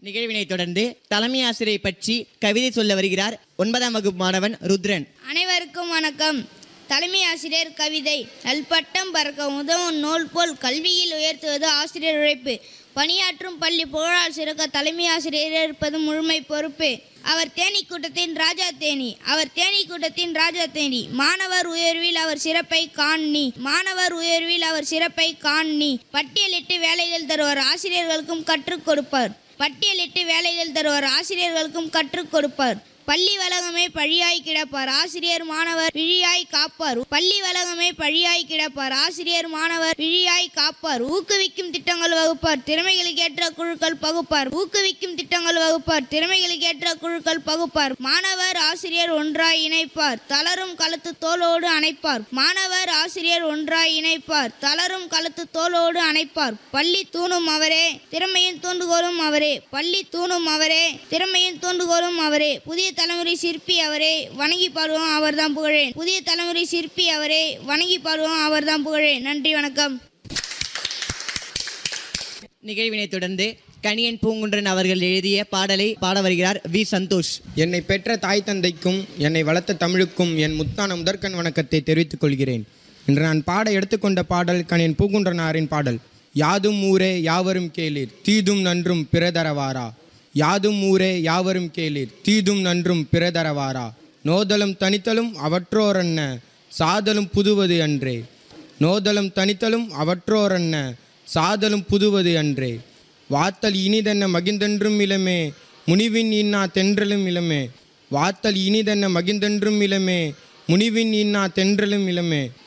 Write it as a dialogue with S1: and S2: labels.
S1: நிகழ்வினை தொடர்ந்து தலைமை ஆசிரியை பற்றி கவிதை சொல்ல வருகிறார் ஒன்பதாம் வகுப்பு மாணவன் ருத்ரன்
S2: அனைவருக்கும் வணக்கம் தலைமை ஆசிரியர் கவிதை நல்பட்டம் பறக்க உதவும் நூல் போல் கல்வியில் உயர்த்துவது ஆசிரியர் உழைப்பு பணியாற்றும் பள்ளி புகழால் சிறக்க தலைமை ஆசிரியர் இருப்பது முழுமை பொறுப்பு அவர் தேனி கூட்டத்தின் ராஜா தேனி அவர் தேனி கூட்டத்தின் ராஜா தேனி மாணவர் உயர்வில் அவர் சிறப்பை காணி மாணவர் உயர்வில் அவர் சிறப்பை காணி பட்டியலிட்டு வேலைகள் தருவார் ஆசிரியர்களுக்கும் கற்றுக் கொடுப்பார் பட்டியலிட்டு வேலைகள் தருவார் ஆசிரியர்களுக்கும் கற்றுக் கொடுப்பார் பள்ளி வளகமே பழியாய் கிடப்பார் ஆசிரியர் மாணவர் விழியாய் காப்பார் பள்ளி வளகமே பழியாய் கிடப்பார் ஆசிரியர் மாணவர் விழியாய் காப்பார் ஊக்குவிக்கும் திட்டங்கள் வகுப்பார் திறமைகளுக்கேற்ற குழுக்கள் பகுப்பார் ஊக்குவிக்கும் திட்டங்கள் வகுப்பார் திறமைகளுக்கேற்ற குழுக்கள் பகுப்பார் மாணவர் ஆசிரியர் ஒன்றாய் இணைப்பார் தளரும் களத்து தோளோடு அணைப்பார் மாணவர் ஆசிரியர் ஒன்றாய் இணைப்பார் தளரும் களத்து தோளோடு அணைப்பார் பள்ளி தூணும் அவரே திறமையின் தூண்டுகோலும் அவரே பள்ளி தூணும் அவரே திறமையின் தூண்டுகோலும் அவரே புதிய தலைமுறை சிற்பி அவரே வணங்கி பாடுவோம் அவர்தான் புகழேன் புதிய தலைமுறை சிற்பி அவரே வணங்கி பாடுவோம் அவர்தான் புகழேன் நன்றி வணக்கம்
S1: நிகழ்வினை தொடர்ந்து கணியன் பூங்குன்றன் அவர்கள் எழுதிய பாடலை பாட வருகிறார் வி சந்தோஷ்
S3: என்னை பெற்ற தாய் தந்தைக்கும் என்னை வளர்த்த தமிழுக்கும் என் முத்தான முதற்கண் வணக்கத்தை தெரிவித்துக் கொள்கிறேன் இன்று நான் பாட எடுத்துக்கொண்ட பாடல் கணியன் பூங்குன்றனாரின் பாடல் யாதும் ஊரே யாவரும் கேளீர் தீதும் நன்றும் பிறதரவாரா யாதும் ஊரே யாவரும் கேளீர் தீதும் நன்றும் பிறதரவாரா நோதலும் தனித்தலும் அவற்றோரன்ன சாதலும் புதுவது அன்றே நோதலும் தனித்தலும் அவற்றோரன்ன சாதலும் புதுவது அன்றே வாத்தல் இனிதென்ன மகிழ்ந்தென்றும் இளமே முனிவின் இன்னா தென்றலும் இளமே வாத்தல் இனிதென்ன மகிழ்ந்தென்றும் இளமே முனிவின் இன்னா தென்றலும் இளமே